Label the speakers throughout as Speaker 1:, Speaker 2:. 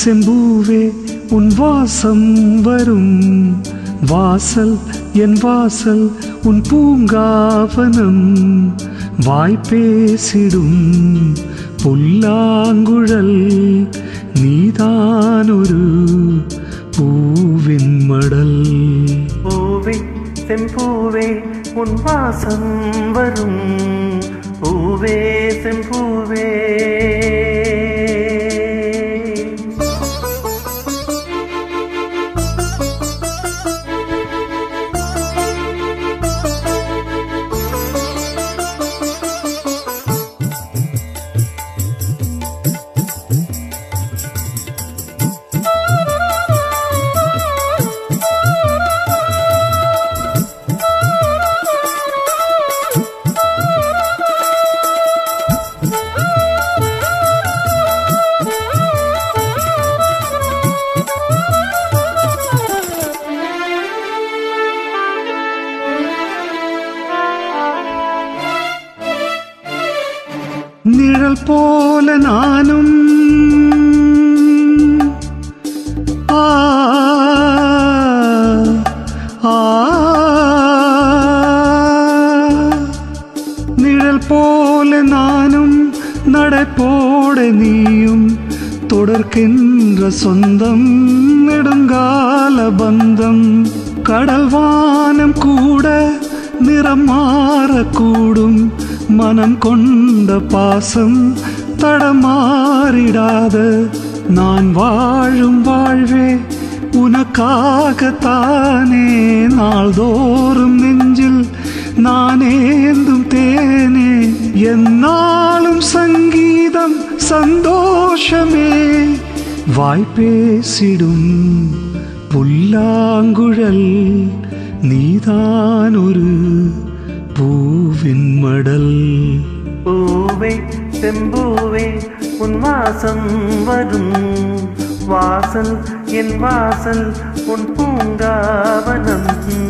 Speaker 1: செம்பூவே உன் வாசம் வரும் வாசல் என் வாசல் உன் பூங்காவனம் வாய்ப்பேசிடும் புல்லாங்குழல் நீதானொரு பூவின் மடல்
Speaker 2: பூவே செம்பூவே உன் வாசம் வரும் பூவே செம்பூவே
Speaker 1: நிழல் போல நானும் ஆ ஆ நிழல் போல நானும் நடப்போட நீயும் தொடர்கின்ற சொந்தம் நெடுங்கால பந்தம் கடல் வானம் கூட நிறம் மாறக்கூடும் மனம் கொண்ட பாசம் தடமாறிடாத நான் வாழும் வாழ்வே உனக்காகத்தானே நாள்தோறும் நெஞ்சில் நானேந்தும் தேனே என்னாலும் சங்கீதம் சந்தோஷமே வாய்ப்பேசிடும் புல்லாங்குழல் நீதான் ஒரு பூவின் மடல்
Speaker 2: பூவே செம்பூவே உன் வாசம் வரும் வாசல் என் வாசல் உன் பூங்காவனம்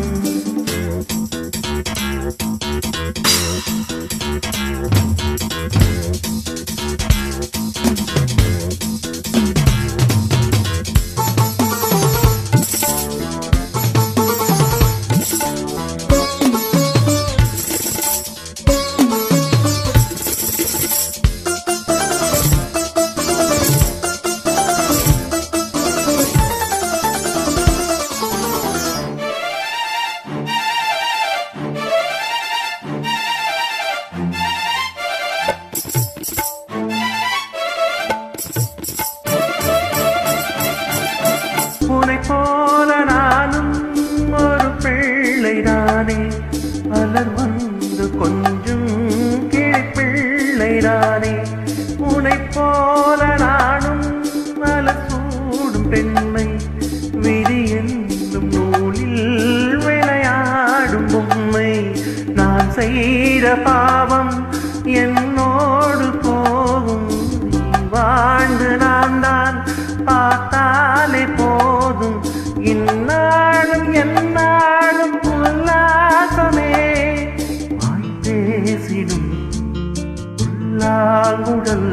Speaker 2: உனை போல நானும் ஒரு பிள்ளைதானே மலர் வந்து கொஞ்சம் கிளி பிள்ளைதானே உனை போல நானும் மலர் சூடும் பெண்மை விதி என்னும் நூலில் விளையாடும் பொம்மை நான் செய்த பாவம் என்னோடு போகும் நீ வாழ்ந்து நான் தான் பார்த்தாலே போதும் இந்நாளும் எந்நாளும் உல்லாசமே வாய் பேசிடும் உள்ளாங்குடல்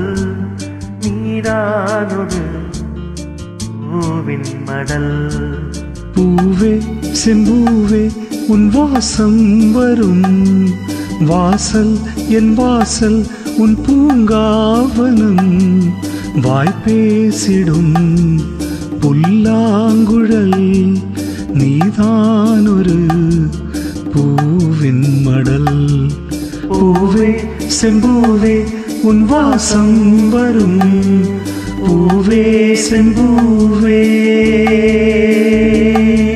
Speaker 2: நீரானொரு பூவின் மடல்
Speaker 1: பூவே செம்பூவே உன் வாசம் வரும் வாசல் என் வாசல் உன் பூங்காவனம் வாய்ப்பேசிடும் புல்லாங்குழல் நீதானொரு பூவின் மடல் பூவே செம்பூவே உன் வாசம் வரும் பூவே செம்பூவே